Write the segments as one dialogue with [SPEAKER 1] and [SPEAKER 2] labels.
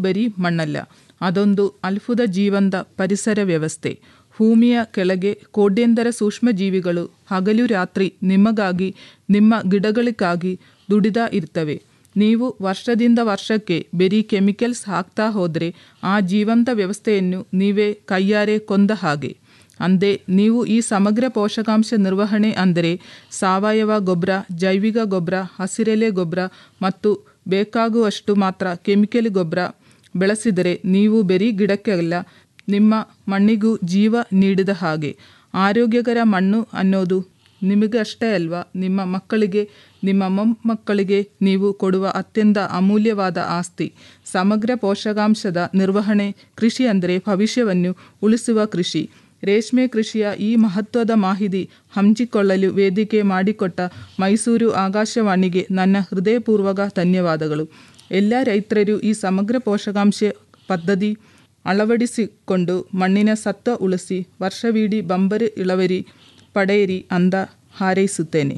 [SPEAKER 1] ಬರೀ ಮಣ್ಣಲ್ಲ ಅದೊಂದು ಅಲ್ಫುದ ಜೀವಂತ ಪರಿಸರ ವ್ಯವಸ್ಥೆ ಭೂಮಿಯ ಕೆಳಗೆ ಕೋಟ್ಯಂತರ ಸೂಕ್ಷ್ಮ ಜೀವಿಗಳು ಹಗಲು ರಾತ್ರಿ ನಿಮಗಾಗಿ ನಿಮ್ಮ ಗಿಡಗಳಿಗಾಗಿ ದುಡಿದ ಇರ್ತವೆ ನೀವು ವರ್ಷದಿಂದ ವರ್ಷಕ್ಕೆ ಬರೀ ಕೆಮಿಕಲ್ಸ್ ಹಾಕ್ತಾ ಹೋದರೆ ಆ ಜೀವಂತ ವ್ಯವಸ್ಥೆಯನ್ನು ನೀವೇ ಕೈಯಾರೆ ಕೊಂದ ಹಾಗೆ ಅಂದೇ ನೀವು ಈ ಸಮಗ್ರ ಪೋಷಕಾಂಶ ನಿರ್ವಹಣೆ ಅಂದರೆ ಸಾವಯವ ಗೊಬ್ಬರ ಜೈವಿಕ ಗೊಬ್ಬರ ಹಸಿರೆಲೆ ಗೊಬ್ಬರ ಮತ್ತು ಬೇಕಾಗುವಷ್ಟು ಮಾತ್ರ ಕೆಮಿಕಲ್ ಗೊಬ್ಬರ ಬೆಳೆಸಿದರೆ ನೀವು ಬರೀ ಗಿಡಕ್ಕೆ ಅಲ್ಲ ನಿಮ್ಮ ಮಣ್ಣಿಗೂ ಜೀವ ನೀಡಿದ ಹಾಗೆ ಆರೋಗ್ಯಕರ ಮಣ್ಣು ಅನ್ನೋದು ನಿಮಗಷ್ಟೇ ಅಲ್ವಾ ನಿಮ್ಮ ಮಕ್ಕಳಿಗೆ ನಿಮ್ಮ ಮೊಮ್ಮಕ್ಕಳಿಗೆ ನೀವು ಕೊಡುವ ಅತ್ಯಂತ ಅಮೂಲ್ಯವಾದ ಆಸ್ತಿ ಸಮಗ್ರ ಪೋಷಕಾಂಶದ ನಿರ್ವಹಣೆ ಕೃಷಿ ಅಂದರೆ ಭವಿಷ್ಯವನ್ನು ಉಳಿಸುವ ಕೃಷಿ ರೇಷ್ಮೆ ಕೃಷಿಯ ಈ ಮಹತ್ವದ ಮಾಹಿತಿ ಹಂಚಿಕೊಳ್ಳಲು ವೇದಿಕೆ ಮಾಡಿಕೊಟ್ಟ ಮೈಸೂರು ಆಕಾಶವಾಣಿಗೆ ನನ್ನ ಹೃದಯಪೂರ್ವಕ ಧನ್ಯವಾದಗಳು ಎಲ್ಲ ರೈತರು ಈ ಸಮಗ್ರ ಪೋಷಕಾಂಶ ಪದ್ಧತಿ ಅಳವಡಿಸಿಕೊಂಡು ಮಣ್ಣಿನ ಸತ್ವ ಉಳಿಸಿ ವರ್ಷವಿಡೀ ಬಂಬರಿ ಇಳುವರಿ ಪಡೆಯಿರಿ ಅಂದ ಹಾರೈಸುತ್ತೇನೆ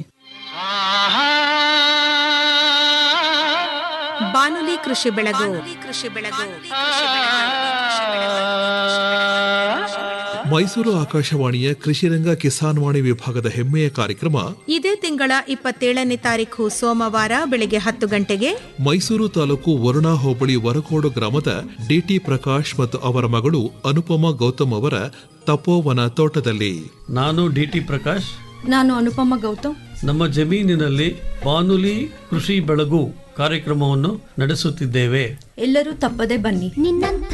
[SPEAKER 2] ಬಾನುಲಿ ಕೃಷಿ ಬೆಳಗು ಕೃಷಿ ಬೆಳಗು
[SPEAKER 3] ಮೈಸೂರು ಆಕಾಶವಾಣಿಯ ಕೃಷಿರಂಗ ಕಿಸಾನ್ ವಾಣಿ ವಿಭಾಗದ ಹೆಮ್ಮೆಯ ಕಾರ್ಯಕ್ರಮ
[SPEAKER 2] ಇದೇ ತಿಂಗಳ ಇಪ್ಪತ್ತೇಳನೇ ತಾರೀಕು ಸೋಮವಾರ ಬೆಳಗ್ಗೆ ಹತ್ತು ಗಂಟೆಗೆ
[SPEAKER 3] ಮೈಸೂರು ತಾಲೂಕು ವರುಣಾ ಹೋಬಳಿ ವರಕೋಡು ಗ್ರಾಮದ ಡಿಟಿ ಪ್ರಕಾಶ್ ಮತ್ತು ಅವರ ಮಗಳು ಅನುಪಮಾ ಗೌತಮ್ ಅವರ ತಪೋವನ ತೋಟದಲ್ಲಿ
[SPEAKER 4] ನಾನು ಡಿ ಟಿ ಪ್ರಕಾಶ್
[SPEAKER 5] ನಾನು ಅನುಪಮ ಗೌತಮ್
[SPEAKER 4] ನಮ್ಮ ಜಮೀನಿನಲ್ಲಿ ಬಾನುಲಿ ಕೃಷಿ ಬೆಳಗು ಕಾರ್ಯಕ್ರಮವನ್ನು ನಡೆಸುತ್ತಿದ್ದೇವೆ
[SPEAKER 5] ಎಲ್ಲರೂ ತಪ್ಪದೆ ಬನ್ನಿ
[SPEAKER 6] ನಿನ್ನಂಥ